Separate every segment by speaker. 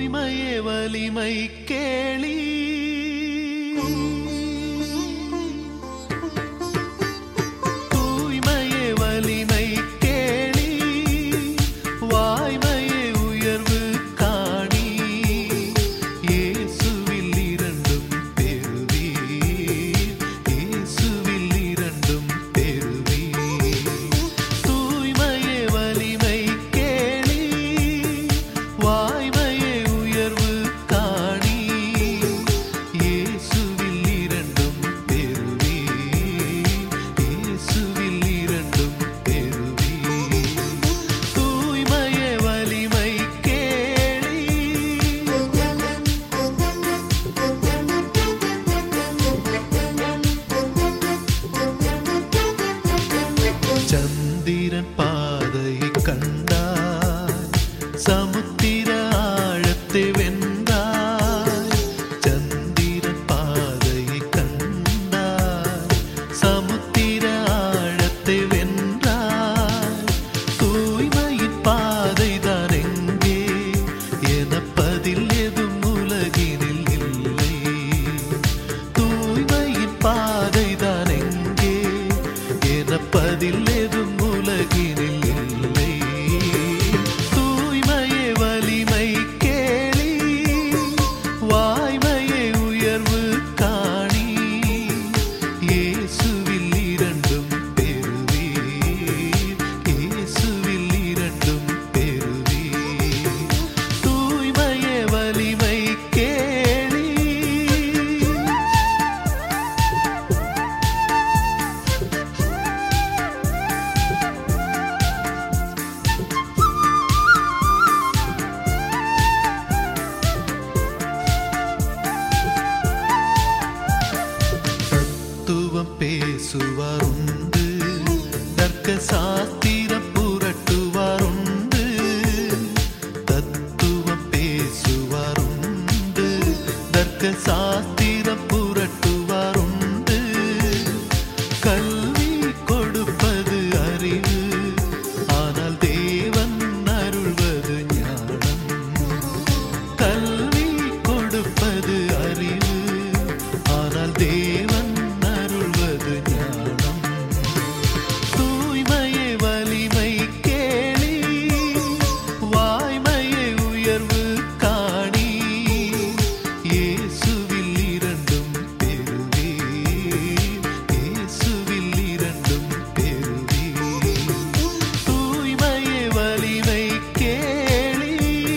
Speaker 1: தூய்மையே வலிமை கேளி தூய்மையே வலிமை கேளி வாய்மையே உயர்வு காணி இயேசுவில் இரண்டும் பெறுவீர் இயேசுவில் இரண்டும் பெறுவீர் தூய்மையே வலிமை கேளி வாய்மையே உயர்வு காணி இயேசுவில் இரண்டும் பெறுவீர் இயேசுவில் இரண்டும் பெறுவீர் தூய்மையே வலிமை கேளி சந்திரன் பாதையை கண்டாய் சமுத்திர ஆழத்தை வென்றாய் சந்திரன் பாதையை கண்டாய் சமுத்திர ஆழத்தை வென்றாய் தூய்மையின் பாதைதான் எங்கே எனப்பதில் எதும் உலகினில் இல்லை தூய்மையின் பாதைதான் எங்கே எனப்பதில் எதும் உலகினில் இல்லை தூய்மையே வலிமை கேளி வாய்மையே உயர்வு காணி இயேசுவில் இரண்டும் பெறுவீர் இயேசுவில் இரண்டும் பெறுவீர் தூய்மையே வலிமை கேளி தத்துவம் பேசுவாருண்டு தர்க்க சாஸ்திரம் புரட்டுவாருண்டு தத்துவம் பேசுவாருண்டு தர்க்க சாஸ்திரம் புரட்டுவாருண்டு கல்வி கொடுப்பது அறிவு ஆனால் தேவன் அருள்வது ஞானம் கல்வி கொடுப்பது அறிவு ஆனால் தேவன் அருள்வது ஞானம் தூய்மையே வலிமை கேளி வாய்மையே உயர்வு காணி இயேசுவில் இரண்டும் பெறுவீர் இயேசுவில் இரண்டும் பெறுவீர் தூய்மையே வலிமை கேளி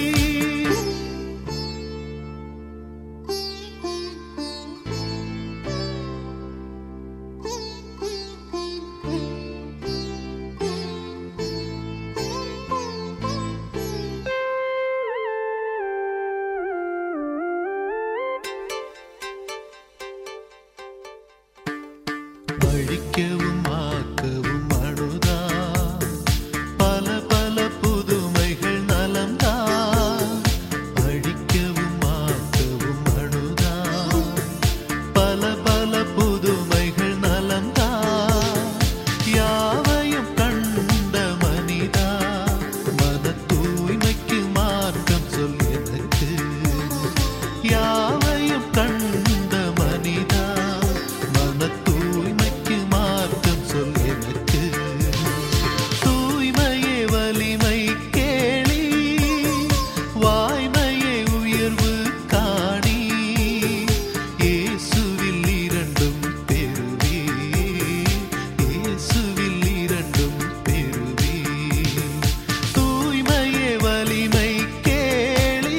Speaker 1: அழிக்கவும் ஆக்கவும் அணுதான் பல பல புதுமைகள் நலம்தான் அழிக்கவும் ஆக்கவும் அணுதான் பல பல புதுமைகள் நலம்தான் யாவையும் கண்ட மனிதா மன தூய்மைக்கு மார்க்கம் சொல் எனக்கு யாவையும் கண்ட மனிதா மன தூய்மைக்கு மார்க்கம் சொல் எனக்கு தூய்மையே வலிமை கேளி வாய்மையே உயர்வு காணி இயேசுவில் இரண்டும் பெறுவீர் இயேசுவில் இரண்டும் பெறுவீர் தூய்மையே வலிமை கேளி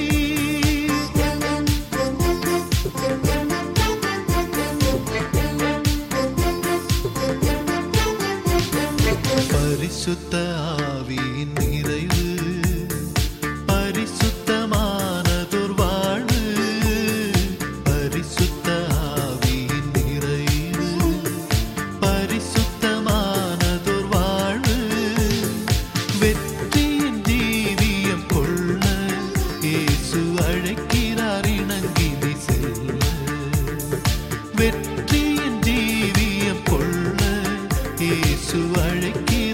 Speaker 1: பரிசுத்த ஆவியின் நிறைவு பரிசுத்தமானதொரு வாழ்வு பரிசுத்த ஆவியின் நிறைவு பரிசுத்தமானதொரு வாழ்வு வெற்றியின் ஜீவியம் கொள்ள இயேசு அழைக்கிறார் இணங்கினி செல்ல வெற்றியின் ஜீவியம் கொள்ள இயேசு அழைக்கிறார்